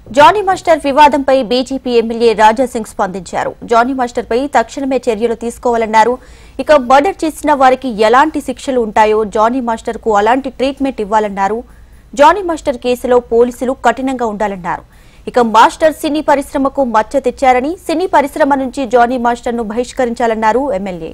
Johnny master వివాదంపై BJP MLA Raja Singh స్పందించారు Johnny master పై తక్షణమే చర్యలు తీసుకోవాలన్నారు ఇక మర్డర్ చేసిన వారికి ఎలాంటి శిక్షలు ఉంటాయో జానీ మాస్టర్ కు అలాంటి ట్రీట్మెంట్ ఇవ్వాలన్నారు జానీ మాస్టర్ కేసులో పోలీసులు కఠినంగా ఉండాలన్నారు ఇక మాస్టర్ సినీ పరిశ్రమకు మచ్చ తెచ్చారని సినీ పరిశ్రమ నుంచి జానీ మాస్టర్ ను బహిష్కరించాలన్నారు ఎమ్మెల్యే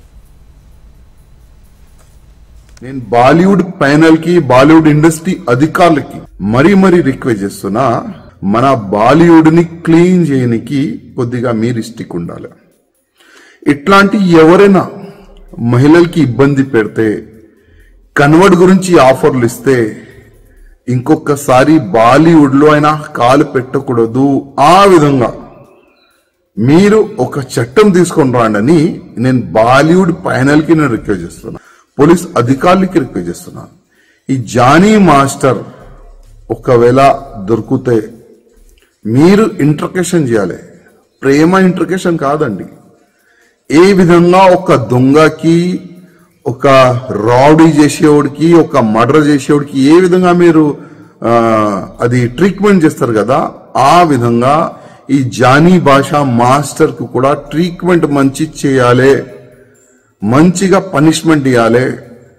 నేను బాలీవుడ్ ప్యానెల్ కి బాలీవుడ్ ఇండస్ట్రీ అధికారులకి మరీ మరీ రిక్వెస్ట్ చేస్తున్నా మన బాలీవుడ్ ని క్లీన్ చేయనికి కొద్దిగా మీరు స్టిక్ ఉండాలి ఇట్లాంటి ఎవరైనా మహిళలకి ఇబ్బంది పెడితే కన్వర్ట్ గురించి ఆఫర్లు ఇస్తే ఇంకొకసారి బాలీవుడ్ లో అయినా కాలు పెట్టకూడదు ఆ విధంగా మీరు ఒక చట్టం తీసుకొని రాండని నేను బాలీవుడ్ ప్యానెల్ కి నేను రిక్వెస్ట్ చేస్తున్నా పోలీస్ అధికారులకి రిక్వెస్ట్ చేస్తున్నాను ఈ జానీ మాస్టర్ ఒకవేళ దొరికితే మీరు ఇంటర్కేషన్ చేయాలి ప్రేమ ఇంటర్కేషన్ కాదండి ఏ విధంగా ఒక దొంగకి ఒక రౌడీ చేసేవాడికి ఒక మర్డర్ చేసేవాడికి ఏ విధంగా మీరు ఆ, అది ట్రీట్మెంట్ చేస్తారు కదా ఆ విధంగా ఈ జానీ భాష మాస్టర్ కు కూడా ట్రీట్మెంట్ మంచి చేయాలి మంచిగా పనిష్మెంట్ ఇవ్వాలి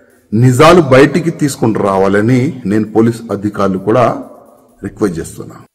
నిజాలు బయటికి తీసుకుని రావాలని నేను పోలీస్ అధికారులు కూడా రిక్వెస్ట్ చేస్తున్నా